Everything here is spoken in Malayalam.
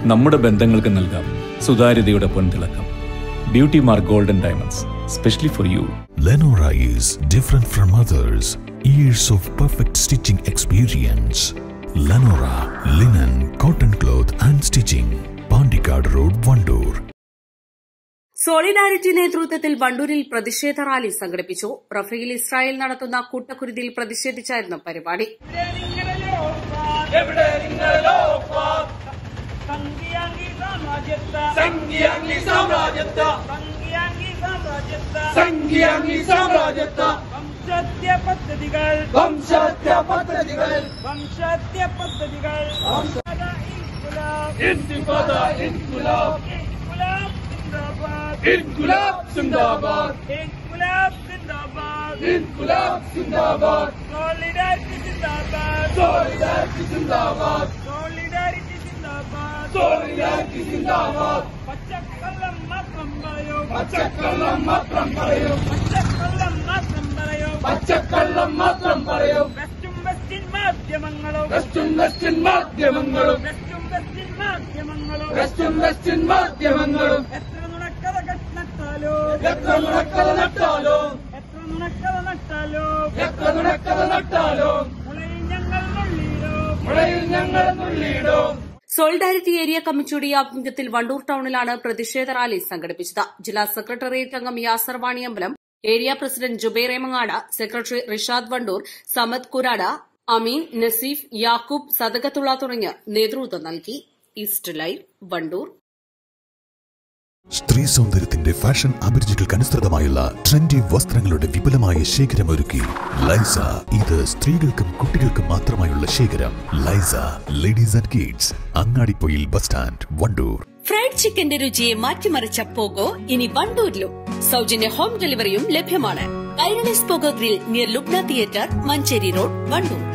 നമ്മുടെ ബന്ധങ്ങൾക്ക് നൽകാം സുതാര്യതയുടെ പൊൻതിളക്കം beauty mark golden diamonds specially for you Lenora is different from others. Years of perfect stitching experience. Lenora linen, cotton cloth and stitching. Pandikad Road, Vandoor. Solidarity നേതൃത്വത്തിൽ വണ്ടൂരിൽ പ്രതിഷേധ റാലി സംഘടിപ്പിച്ചു റഫേൽ ഇസ്രായേൽ നടത്തുന്ന കൂട്ടക്കുരുതിയിൽ പ്രതിഷേധിച്ചായിരുന്നു പരിപാടി എവിടെ നിങ്ങളോ സംഖ്യാംഗി സാമ്രാജ്യത്ത സംഖ്യാംഗി സാമ്രാജ്യത്ത സംഖ്യാംഗി സാമ്രാജ്യത്ത സംഖ്യാംഗി സാമ്രാജ്യത്ത വംശത്യ പദ്ധതികൾ വംശത്യ പദ്ധതികൾ വംശത്യ പദ്ധതികൾ ഇൻകുലാബ് ഇൻകുലാബ് ഇൻകുലാബ് ഇൻകുലാബ് സിന്ദാബാദ് ഇൻകുലാബ് സിന്ദാബാദ് ഇൻകുലാബ് സിന്ദാബാദ് സോളിഡാരിറ്റി സിന്ദാബാദ് സോളിഡാരിറ്റി സിന്ദാബാദ് സോളിഡാരിറ്റി സിന്ദാബാദ് സോളിഡാരിറ്റി സിന്ദാബാദ് പച്ചക്കള്ളം മാത്രം പറയൂ പച്ചക്കള്ളം മാത്രം പറയൂ പച്ചക്കള്ളം മാത്രം പറയൂ പച്ചക്കള്ളം മാത്രം പറയൂ വെസ്റ്റും വെസ്റ്റിൻ മാധ്യമങ്ങളും വെസ്റ്റും വെസ്റ്റിൻ മാധ്യമങ്ങളും വെസ്റ്റും വെസ്റ്റിൻ മാധ്യമങ്ങളും വെസ്റ്റും വെസ്റ്റിൻ മാധ്യമങ്ങളും എത്ര നുണക്കഥ നട്ടാലോ എത്ര നുണക്കഥ നട്ടാലോ എത്ര നുണക്കഥ നട്ടാലോ എത്ര നുണക്കഥ നട്ടാലോ മുളയിൽ ഞങ്ങൾ നുള്ളിയിടോ മുളയിൽ ഞങ്ങൾ നുള്ളിയിടോ സോളിഡാരിറ്റി ഏരിയ കമ്മിറ്റിയുടെ ആഭിമുഖ്യത്തിൽ വണ്ടൂർ ടൌണിലാണ് പ്രതിഷേധ റാലി സംഘടിപ്പിച്ചത് ജില്ലാ സെക്രട്ടേറിയറ്റ് അംഗം Yasar Vaniyambalam area president Jubair Emangad secretary Rishad Vandoor Samad Kurada Ameen Naseef Yakub Sadakathulla തുടങ്ങിയ നേതൃത്വം നൽകി ഈസ്റ്റ് ലൈവ് വണ്ടൂർ സ്ത്രീ സൗന്ദര്യത്തിന്റെ ഫാഷൻ അഭിരുചികൾക്കനുസൃതമായുള്ള ട്രെൻഡി വസ്ത്രങ്ങളുടെ വിപുലമായ ശേഖരം ഒരുക്കി ലൈസ ഇത് സ്ത്രീകൾക്കും കുട്ടികൾക്കും മാത്രമായുള്ള ശേഖരം Laisa ladies and kids Angadippoyil bus stand Vandoor fried ചിക്കന്റെ രുചിയെ മാറ്റിമറിച്ച പോഗോ ഇനി വണ്ടൂരിലും സൗജന്യ ഹോം ഡെലിവറിയും ലഭ്യമാണ് Kairali's Pogo grill near Lubna theatre Manjeri road Wandoor